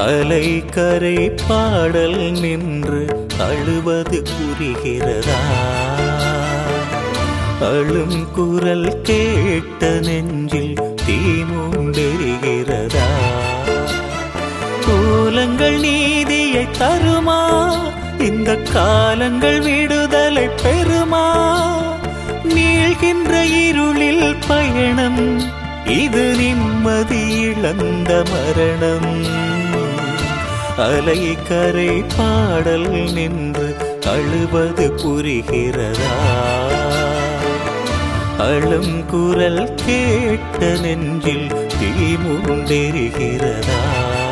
அலை கரை பாடல் நின்று அழுவது புரிகிறதா அழும் குரல் கேட்ட நெஞ்சில் தீமுண்டெரிகிறதா கோலங்கள் நீதியை தருமா இந்த காலங்கள் விடுதலை பெறுமா நீள்கின்ற இருளில் பயணம் இது நிம்மதி இழந்த மரணம் அலை கரை பாடல் நின்று அழுவது புரிகிறதா அழும் குரல் கேட்ட நெஞ்சில் தீமுண்டெரிகிறதா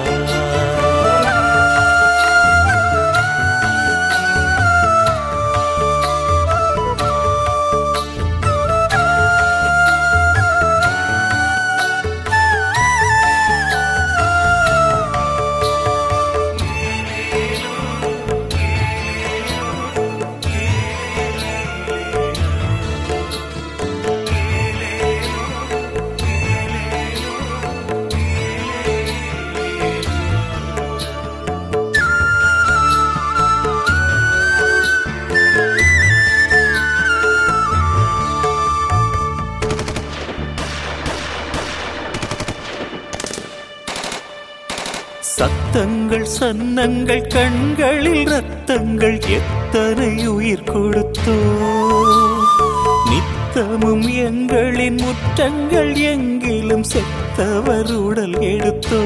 சத்தங்கள் சன்னங்கள் கண்களில் ரத்தங்கள் எத்தனை உயிர் கொடுத்தோ நித்தமும் எங்களின் முற்றங்கள் எங்கிலும் செத்தவர் உடல் எடுத்தோ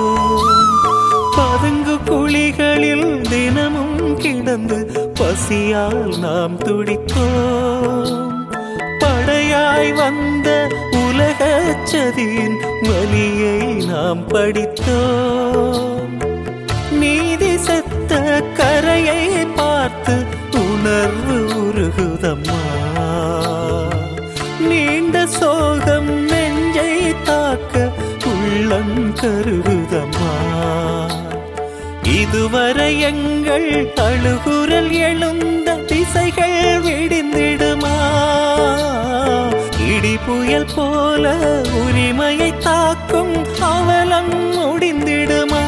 பதுங்கு குழிகளில் தினமும் கிடந்து பசியால் நாம் துடித்தோம் படையாய் வந்த உலக சதியின் வலியை நாம் படித்தோம் நீதி செத்த கரையை பார்த்து உணர்வு உருகுதம்மா நீண்ட சோகம் நெஞ்சை தாக்க உள்ளம் கருகுதம்மா இதுவரை எங்கள் அழுகுரல் எழுந்த திசைகள் விடிந்திடுமா இடி புயல் போல உரிமையை தாக்கும் அவலம் முடிந்திடுமா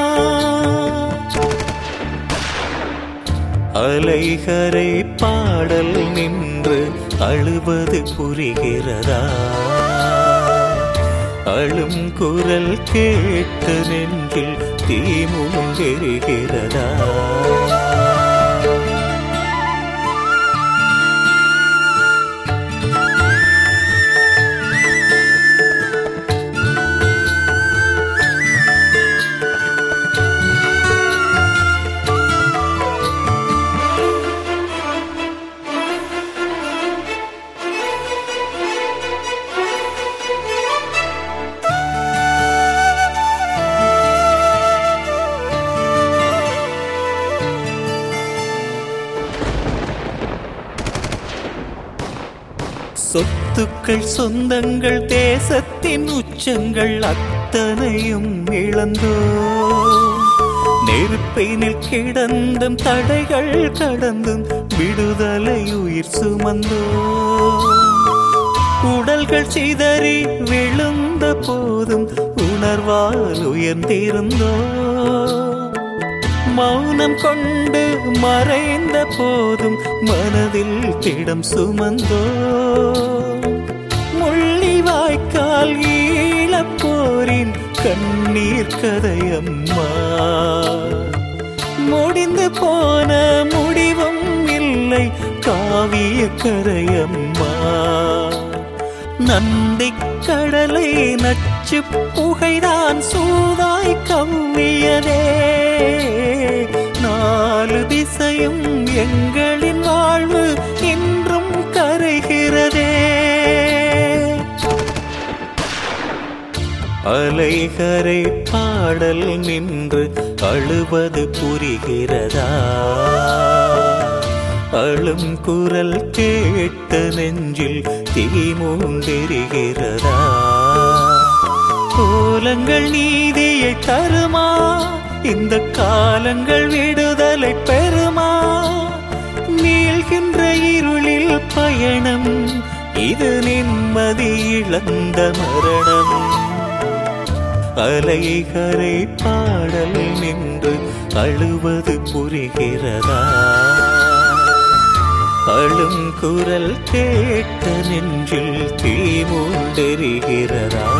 அலைகரை பாடல் நின்று அழுவது புரிகிறதா அழும் குரல் கேட்டு நெஞ்சில் தீமுங்கெரிகிறதா சொத்துக்கள் சொந்தங்கள் தேசத்தின் உச்சங்கள் அத்தனையும் இழந்தோ நெருப்பினில் கிடந்தும் தடைகள் கடந்தும் விடுதலை உயிர் சுமந்தோ உடல்கள் சிதறி விழுந்த போதும் உணர்வால் உயர்ந்திருந்தோ மௌனம் கொண்டு மறைந்த போதும் மனதில் திடம் சுமந்தோ முள்ளி வாய்க்கால் ஈழப்போரின் கண்ணீர் கதையம்மா முடிந்து போன முடிவும் இல்லை காவிய கரையம்மா நந்தி கடலை நச்சு புகைதான் சூதாய் கவ்வியதே நாலு திசையும் எங்களின் வாழ்வு இன்றும் கரைகிறதே அலைகரை பாடல் நின்று அழுவது புரிகிறதா அழும் குரல் கேட்ட நெஞ்சில் தீமுண்டெரிகிறதா கோலங்கள் நீதியை தருமா இந்த காலங்கள் விடுதலை பெறுமா நீள்கின்ற இருளில் பயணம் இது நிம்மதி இழந்த மரணம் அலைகரை பாடல் நின்று அழுவது புரிகிறதா அழும் குரல் கேட்ட நெஞ்சில் தீ மூண்டெறிகிறதா